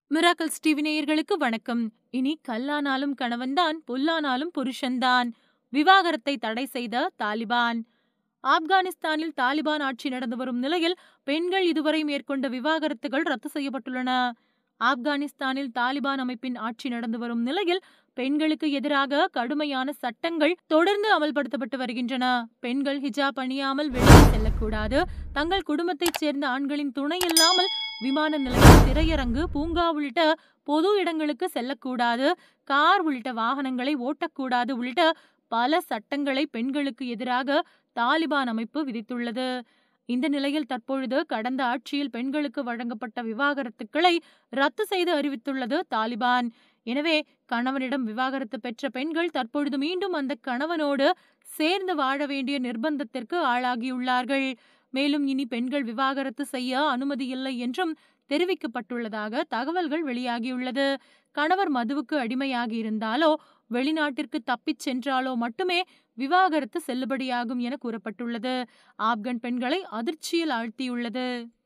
miracles TV நேயர்களுக்கு வணக்கம் இனி கல்லானாலும் கணவன்தான் பொல்லானாலும் புருஷன்தான் விவாகரத்தை தடை செய்த தாலிபான் ஆப்கானிஸ்தானில் தாலிபான் ஆட்சி நடந்து வரும் நிலையில் பெண்கள் இதுவரை மேற்கொண்ட விவாகரத்துகள் ரத்து செய்யப்பட்டுள்ளன ஆப்கானிஸ்தானில் தாலிபான் அமைப்பின் ஆட்சி நடந்து வரும் நிலையில் பெண்களுக்கு எதிராக கடுமையான சட்டங்கள் தொடர்ந்து அமல்படுத்தப்பட்டு வருகின்றன பெண்கள் ஹிஜாப் அணியாமல் வெளியே செல்லக்கூடாது தங்கள் குடும்பத்தைச் சேர்ந்த ஆண்களின் துணை இல்லாமல் விமான நிலையம் திரையரங்கு பூங்கா உள்ளிட்ட பொது இடங்களுக்கு செல்லக்கூடாது கார் உள்ளிட்ட வாகனங்களை ஓட்டக்கூடாது உள்ளிட்ட பல சட்டங்களை பெண்களுக்கு எதிராக தாலிபான் அமைப்பு விதித்துள்ளது இந்த நிலையில் தற்பொழுது கடந்த ஆட்சியில் பெண்களுக்கு வழங்கப்பட்ட விவாகரத்துக்களை ரத்து செய்து அறிவித்துள்ளது தாலிபான் எனவே கணவனிடம் விவாகரத்து பெற்ற பெண்கள் தற்பொழுது மீண்டும் அந்த கணவனோடு சேர்ந்து வாழ வேண்டிய நிர்பந்தத்திற்கு ஆளாகியுள்ளார்கள் மேலும் இனி பெண்கள் விவாகரத்து செய்ய அனுமதி இல்லை என்றும் தெரிவிக்கப்பட்டுள்ளதாக தகவல்கள் வெளியாகியுள்ளது கணவர் மதுவுக்கு அடிமையாகி இருந்தாலோ வெளிநாட்டிற்கு தப்பிச் சென்றாலோ மட்டுமே விவாகரத்து செல்லுபடியாகும் என கூறப்பட்டுள்ளது ஆப்கன் பெண்களை அதிர்ச்சியில் ஆழ்த்தியுள்ளது